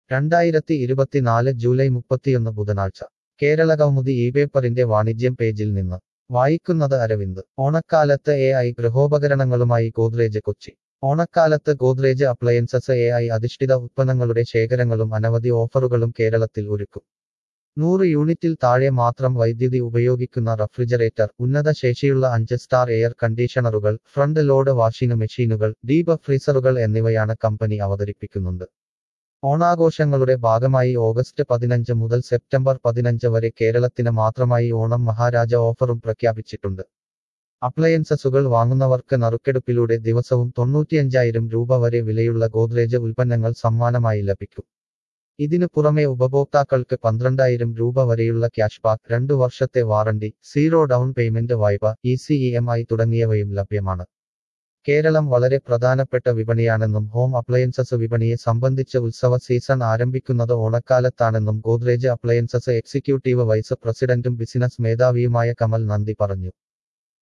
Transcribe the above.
രണ്ടായിരത്തി ഇരുപത്തിനാല് ജൂലൈ മുപ്പത്തിയൊന്ന് ബുധനാഴ്ച കേരള കൗമുദി ഈ പേപ്പറിന്റെ വാണിജ്യം പേജിൽ നിന്ന് വായിക്കുന്നത് അരവിന്ദ് ഓണക്കാലത്ത് എ ഐ ഗൃഹോപകരണങ്ങളുമായി ഗോദ്രേജ് കൊച്ചി ഓണക്കാലത്ത് ഗോദ്രേജ് അപ്ലയൻസസ് എ ഐ അധിഷ്ഠിത ഉത്പന്നങ്ങളുടെ ശേഖരങ്ങളും അനവധി ഓഫറുകളും കേരളത്തിൽ ഒരുക്കും നൂറ് യൂണിറ്റിൽ താഴെ മാത്രം വൈദ്യുതി ഉപയോഗിക്കുന്ന റഫ്രിജറേറ്റർ ഉന്നത ശേഷിയുള്ള അഞ്ച് സ്റ്റാർ എയർ കണ്ടീഷണറുകൾ ഫ്രണ്ട് ലോഡ് വാഷിംഗ് മെഷീനുകൾ ഡീപ് ഫ്രീസറുകൾ എന്നിവയാണ് കമ്പനി അവതരിപ്പിക്കുന്നുണ്ട് ഓണാഘോഷങ്ങളുടെ ഭാഗമായി ഓഗസ്റ്റ് പതിനഞ്ച് മുതൽ സെപ്റ്റംബർ പതിനഞ്ച് വരെ കേരളത്തിന് മാത്രമായി ഓണം മഹാരാജ ഓഫറും പ്രഖ്യാപിച്ചിട്ടുണ്ട് അപ്ലയൻസസുകൾ വാങ്ങുന്നവർക്ക് നറുക്കെടുപ്പിലൂടെ ദിവസവും തൊണ്ണൂറ്റിയഞ്ചായിരം രൂപ വരെ വിലയുള്ള ഗോദ്രേജ് ഉൽപ്പന്നങ്ങൾ സമ്മാനമായി ലഭിക്കും ഇതിനു പുറമെ ഉപഭോക്താക്കൾക്ക് പന്ത്രണ്ടായിരം രൂപ വരെയുള്ള ക്യാഷ് ബാക്ക് രണ്ടു വർഷത്തെ വാറണ്ടി സീറോ ഡൗൺ പേയ്മെന്റ് വായ്പ E C E M I തുടങ്ങിയവയും ലഭ്യമാണ് കേരളം വളരെ പ്രധാനപ്പെട്ട വിപണിയാണെന്നും ഹോം അപ്ലയൻസസ് വിപണിയെ സംബന്ധിച്ച് ഉത്സവ സീസൺ ആരംഭിക്കുന്നത് ഓണക്കാലത്താണെന്നും ഗോദ്രേജ് അപ്ലയൻസസ് എക്സിക്യൂട്ടീവ് വൈസ് പ്രസിഡന്റും ബിസിനസ് മേധാവിയുമായ കമൽ നന്ദി പറഞ്ഞു